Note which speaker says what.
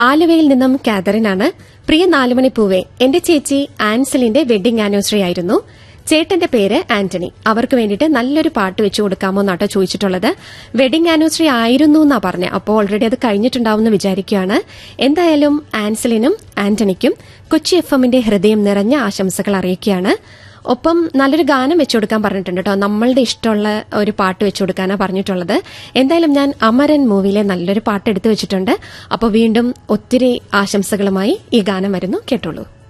Speaker 1: ആലുവയിൽ നിന്നും കാതറിനാണ് പ്രിയ നാലുമണി പൂവെ എന്റെ ചേച്ചി ആൻസലിന്റെ വെഡിംഗ് ആനിവേഴ്സറി ആയിരുന്നു ചേട്ടന്റെ പേര് ആന്റണി അവർക്ക് വേണ്ടിയിട്ട് നല്ലൊരു പാട്ട് വെച്ചു കൊടുക്കാമോ എന്നാട്ടോ ചോദിച്ചിട്ടുള്ളത് വെഡിംഗ് ആനിവേഴ്സറി ആയിരുന്നു എന്നാ പറഞ്ഞത് അപ്പോൾ ഓൾറെഡി അത് കഴിഞ്ഞിട്ടുണ്ടാവും എന്ന് വിചാരിക്കുകയാണ് എന്തായാലും ആൻസലിനും ആന്റണിക്കും കൊച്ചി എഫ് എമ്മിന്റെ ഹൃദയം നിറഞ്ഞ ആശംസകൾ അറിയിക്കുകയാണ് ഒപ്പം നല്ലൊരു ഗാനം വെച്ചു കൊടുക്കാൻ പറഞ്ഞിട്ടുണ്ട് കേട്ടോ നമ്മളുടെ ഇഷ്ടമുള്ള ഒരു പാട്ട് വെച്ചു കൊടുക്കാനാണ് പറഞ്ഞിട്ടുള്ളത് എന്തായാലും ഞാൻ അമരൻ മൂവിയിലെ നല്ലൊരു പാട്ട് എടുത്തു വെച്ചിട്ടുണ്ട് അപ്പോൾ വീണ്ടും ഒത്തിരി ആശംസകളുമായി ഈ ഗാനം വരുന്നു കേട്ടോളൂ